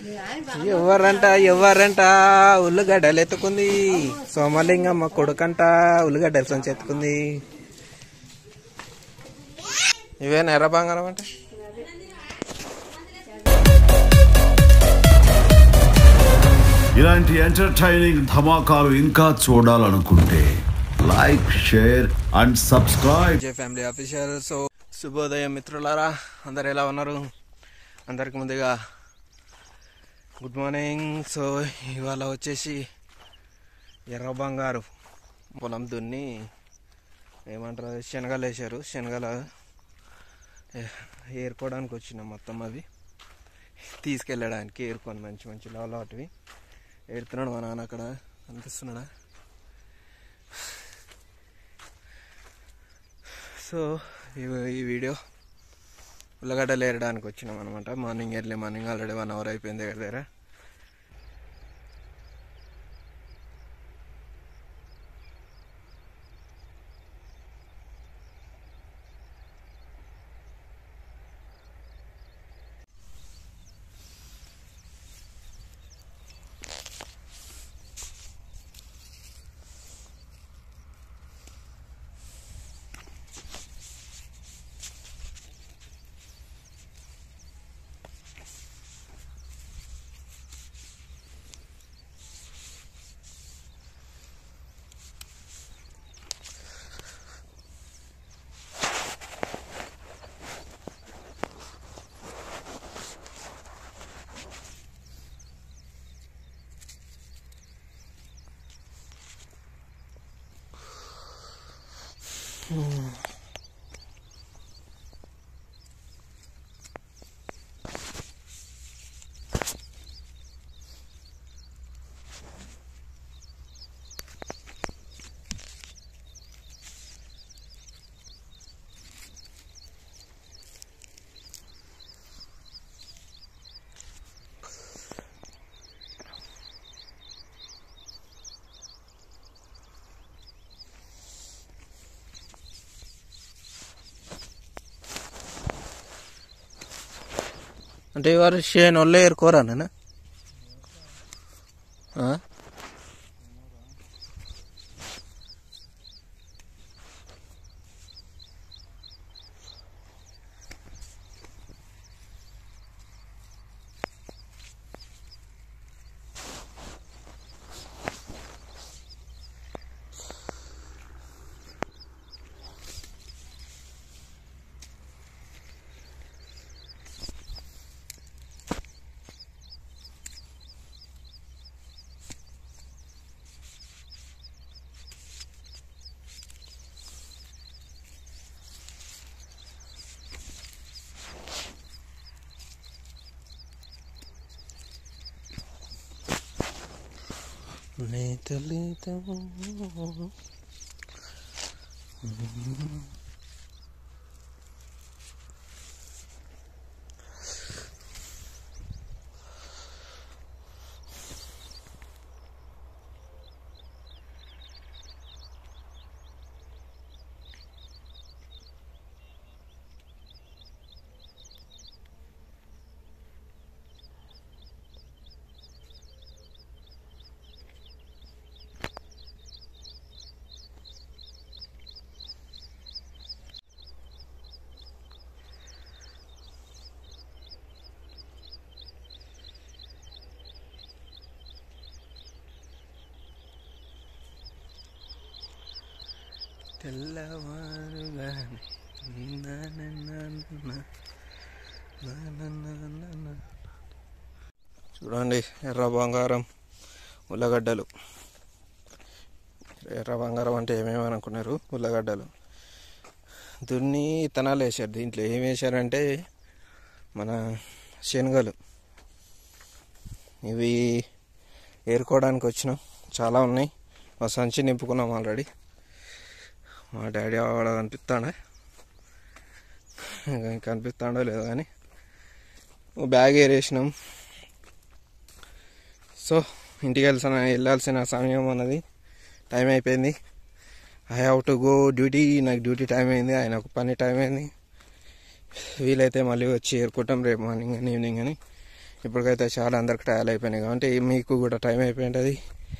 ఎవరంట ఎవరంట ఉల్లిగడ్డలు ఎత్తుకుంది సోమలింగమ్మ కొడుకంట ఉల్లిగడ్డలు సంచి ఎత్తుకుంది ఇవేనా ఎర్ర బంగారం అంటే ఇలాంటి ఎంటర్టైనింగ్ ధమాకాలు ఇంకా చూడాలనుకుంటే like share and subscribe J family official so శుభోదయం మిత్రులారా అందరు ఎలా ఉన్నారు అందరికి ముందుగా గుడ్ మార్నింగ్ సో ఇవాళ వచ్చేసి ఎర్ర బంగారు పొలం దున్ని ఏమంటారు అది శనగలు వేసారు శనగలు ఏ- ఏరుకోవడానికి వచ్చినాం మొత్తం అవి తీసుకెళ్ళడానికి ఏరుకొని మంచి మంచి లావలాటివి ఏడుతున్నాడు మా నాన్న అక్కడ కనిపిస్తున్నాడా సో ఈ ఈ వీడియో ఉల్లగడ్డలు ఏరడానికి వచ్చినాం అనమాట morning early morning already one hour అయిపోయింది దగ్గర దగ్గర అంటే వారు షేన్ ఒళ్ళే ఏరుకోరా నాన్న ఆ? లేత లేత తెల్లవారుగానే నా నా నా నా నా నా నా నా నా. చూడండి ఎర్ర బంగారం ఉల్లగడ్డలు ఎర్ర బంగారం అంటే ఏమేమి అనుకున్నారు ఉల్లగడ్డలు దున్ని ఇత్తనాలు వేసారు దీంట్లో ఏం వేశారంటే మన శనగలు ఇవి ఏరుకోవడానికి వచ్చినాం చాలా ఉన్నాయి మా సంచి నింపుకున్నాం ఆల్రెడీ మా డాడీ ఆడ కనిపిస్తాడా కనిపిస్తాడో లేదో కానీ ఓ బ్యాగ్ ఏరేసినాం సో ఇంటికి వెళ్ళాల్సిన వెళ్ళాల్సిన సమయం అన్నది టైం అయిపోయింది I have to go duty నాకు డ్యూటీ టైం అయింది ఆయన ఒక పని టైం అయింది వీలైతే మళ్ళీ వచ్చి ఏరుకుంటాం రేపు మార్నింగ్ అని ఈవినింగ్ అని ఇప్పటికైతే చాలా అందరికి టైల్ అయిపోయినాయి కాబట్టి మీకు కూడా టైం అయిపోయింది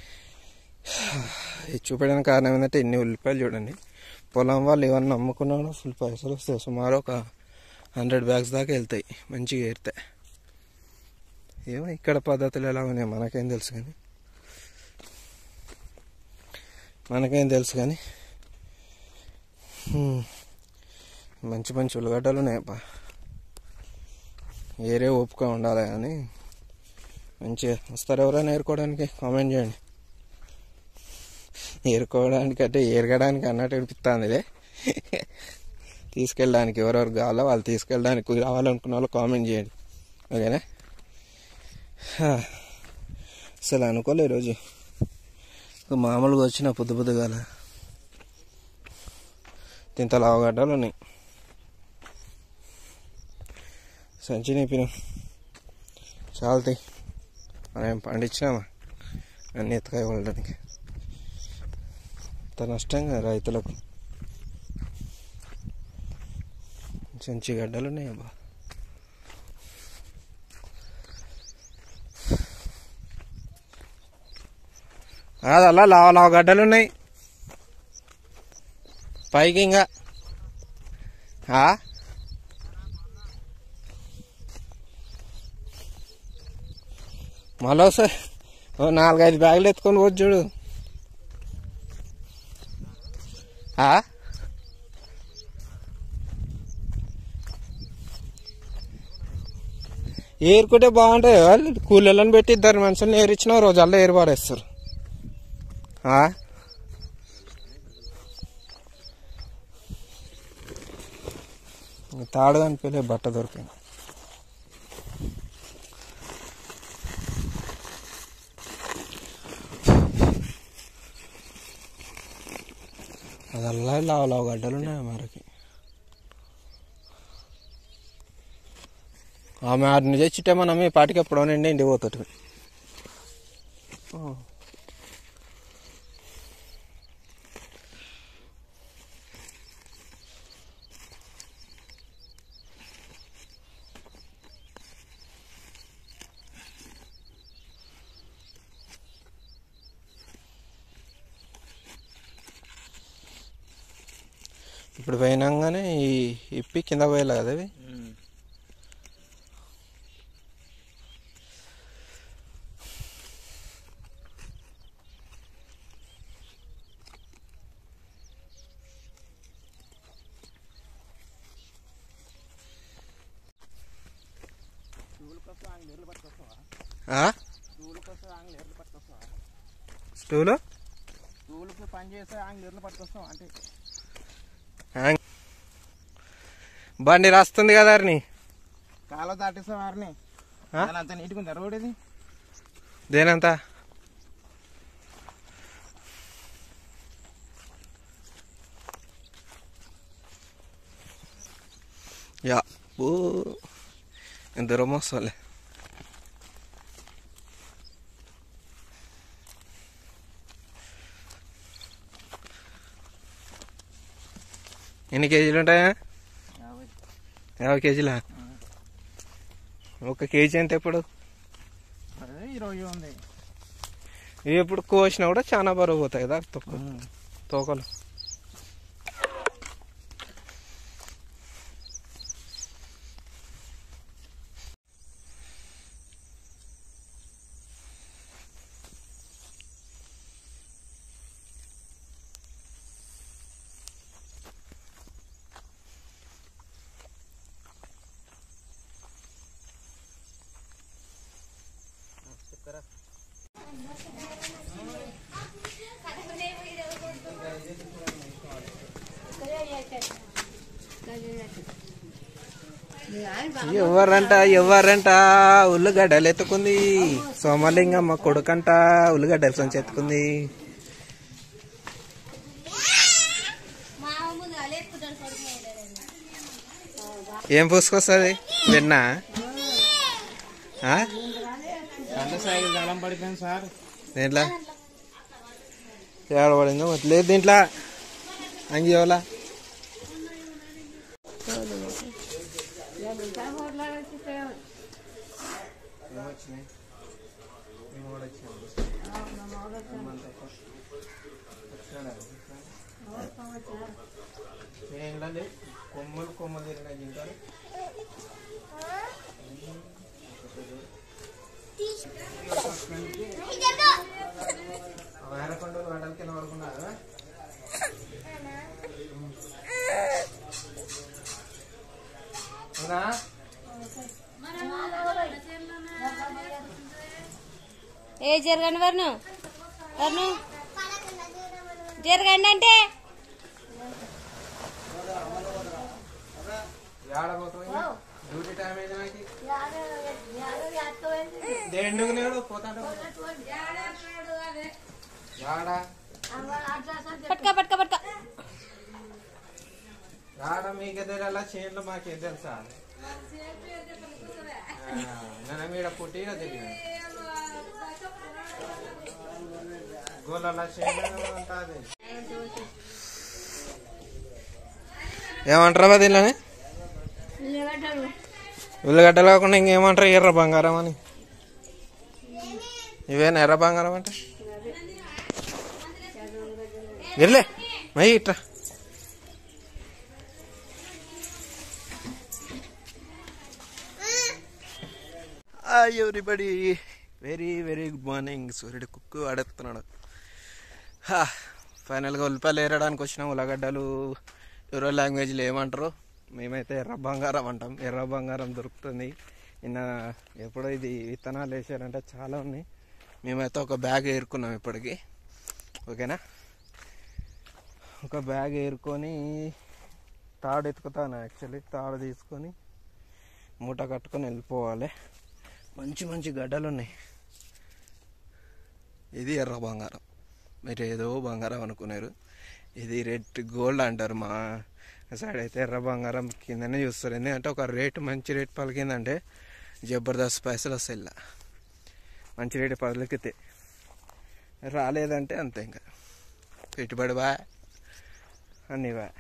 ఇది చూపించడానికి కారణం ఏంటంటే ఇన్ని ఉల్లిపాయలు చూడండి పొలం వాళ్ళు ఏమన్నా అమ్ముకున్నా కూడా ఫుల్ పైసలు వస్తాయి సుమారు ఒక హండ్రెడ్ బ్యాగ్స్ దాకా వెళ్తాయి మంచిగా ఏరుతాయి ఏమో ఇక్కడ పద్ధతులు ఎలా ఉన్నాయి మనకేం తెలుసు కానీ మనకేం తెలుసు కానీ హ్మ్. మంచి మంచి ఉల్లగడ్డలు ఉన్నాయప్పా ఏరే ఓపిక ఉండాలి కానీ మంచిగా వస్తారు ఎవరైనా ఏరుకోవడానికి కామెంట్ చేయండి ఏరుకోవడానికి అంటే ఏరగడానికి అన్నట్టు అనిపిస్తుందిలే తీసుకెళ్ళడానికి ఎవరెవరు కావాలో వాళ్ళు తీసుకెళ్ళడానికి రావాలనుకున్న వాళ్ళు కామెంట్ చేయండి ఓకేనా హా. అసలు అనుకోలే ఈరోజు ఇక మామూలుగా వచ్చిన పొద్దు పొద్దుగాల తింత లావగడ్డలు ఉన్నాయి సంచి నింపినాం చాలుతాయి మనం ఏం పండించినామా అన్ని ఎత్తుకాయ వాళ్ళడానికి అంత నష్టం కదా రైతులకు సంచి గడ్డలు ఉన్నాయి అబ్బా కాదు అలా లావ లావ గడ్డలు ఉన్నాయి పైకి ఇంకా ఆ? మళ్ళీ ఒకసారి ఓ నాలుగైదు బ్యాగులు ఎత్తుకొని పోవచ్చు చూడు ఆ? ఏరుకుంటే బాగుంటాయి వాళ్ళు కూలీలను పెట్టి ఇద్దరు మనుషులను ఏరిచ్చినా రోజుల్లో ఏరు పాడేస్తారు ఆ? తాడు కనిపించలే బట్ట దొరికింది అదల్లా లావు లావు గడ్డలు ఉన్నాయి మరకి ఆమె ఆడిని తెచ్చిట్టే మనం ఈ పాటికి ఎప్పుడో నిండి ఇంటికి పోతుంది ఇప్పుడు పోయినాగానే ఈ ఇప్పి కింద పోయేలా కదా అవి ఆ? స్టూలు స్కూల్కి పని చేస్తే ఆంగ్లీర్లు పట్టుకొస్తాం అంటే హ్యాంగ్. బండి రాస్తుంది కదా అర్ని కాలువ దాటిస్తాం వారిని ఆ? అంత నీట్గా ఉందా రోడ్ ఇది దేనంత యా ఓ ఎంత రొమ్మొస్తాలే ఎన్ని కేజీలు ఉంటాయా యాభై కేజీలా ఒక కేజీ అంటే ఎప్పుడు అదే ఇరవై ఉంది ఇవి ఎప్పుడు కోసినా కూడా చాలా బరువు పోతాయి కదా తొక్క తోకలు ఎవరంట ఎవరంట ఉల్లిగడ్డలు ఎత్తుకుంది సోమలింగమ్మ కొడుకంట ఉల్లిగడ్డలు సంచి ఎత్తుకుంది ఏం పూసుకొస్తుంది వెన్న ఆ? కంద సైకిల్ దళం పడిపోయింది సార్ దేంట్లో ఏడబడిందో లేదు దీంట్లో అంగి ఎవలా ఏమొచ్చినాయి మేము కూడా వచ్చినాం ఏంటండి కొమ్మలు కొమ్మలు తిరిగినాయి జింకలు వేరకొండ గడల కింద పడుకున్నారా అవునా ఏ జరగండి వర్ను వర్ను జరగండి అంటే ఏడబోతుంది డ్యూటీ టైం అయింది నాకు దేండుకు నేడు పోతాడు యాడా పట్టుక పట్టుక పట్టుక యాడ మీకే తెలియాలా చేనులో మాకే తెలుసా ఆ, నేను మీద పుట్టిగా తెలియదు గోళ్ళ చేను ఉంటుంది ఏమంటారా దీనిలోనే ఉల్లిగడ్డలు కాకుండా ఇంకేమంటారు ఎర్ర బంగారం అని ఇవేనా ఎర్ర బంగారం అంటే వెళ్ళే మై ఇట్రా hi everybody very very good morning సూర్యుడు కుక్కు ఆడెత్తున్నాడు హా, ఫైనల్గా ఉల్లిపాయలు ఏరడానికి వచ్చినాం ఉల్లగడ్డలు ఎవరో లాంగ్వేజ్లో ఏమంటారు మేమైతే ఎర్ర బంగారం అంటాం ఎర్ర బంగారం దొరుకుతుంది నిన్న ఎప్పుడో ఇది విత్తనాలు వేసారంటే చాలా ఉన్నాయి మేమైతే ఒక బ్యాగ్ ఏరుకున్నాం ఇప్పటికి ఓకేనా ఒక బ్యాగ్ ఏరుకొని తాడు ఎత్తుకుతాను యాక్చువల్లీ తాడు తీసుకొని మూట కట్టుకొని వెళ్ళిపోవాలి మంచి మంచి గడ్డలు ఉన్నాయి ఇది ఎర్ర బంగారం మీరు ఏదో బంగారం అనుకున్నారు ఇది రెడ్ గోల్డ్ అంటారు మా సైడ్ అయితే ఎర్ర బంగారం కిందనే చూస్తారు ఎందుకంటే ఒక రేటు మంచి రేటు పలికిందంటే జబర్దస్త్ పైసలు వస్తాయి ఇలా మంచి రేటు పలికితే రాలేదంటే అంతే ఇంకా పెట్టుబడి బా అన్నీ బా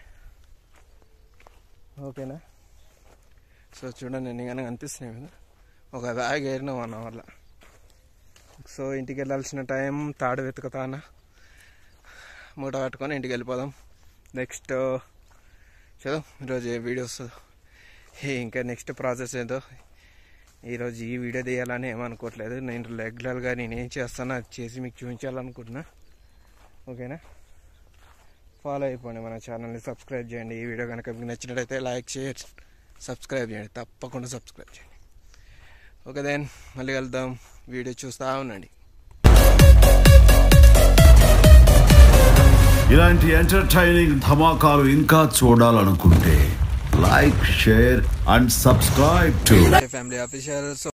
ఓకేనా సో చూడండి ఎన్ని కానీ కనిపిస్తున్నాయి కదా ఒక బ్యాగ్ ఏరిన వన్ అవర్లో సో ఇంటికి వెళ్ళాల్సిన టైం తాడు వెతుకుతానా మూట కట్టుకొని ఇంటికి వెళ్ళిపోదాం నెక్స్ట్ చదో ఈరోజు ఏ వీడియోస్ ఇంకా నెక్స్ట్ ప్రాసెస్ ఏదో ఈరోజు ఈ వీడియో తీయాలని ఏమనుకోవట్లేదు నేను రెగ్యులర్గా నేను ఏం చేస్తానో అది చేసి మీకు చూపించాలనుకుంటున్నా ఓకేనా ఫాలో అయిపోండి మన ఛానల్ని సబ్స్క్రైబ్ చేయండి ఈ వీడియో కనుక మీకు నచ్చినట్టయితే లైక్ షేర్ సబ్స్క్రైబ్ చేయండి తప్పకుండా సబ్స్క్రైబ్ చేయండి ఓకే దెన్ మళ్ళీ వెళ్దాం వీడియో చూస్తూ ఉండండి ఇలాంటి ఎంటర్టైనింగ్ ధమాకాలు ఇంకా చూడాలనుకుంటే like share and subscribe to family official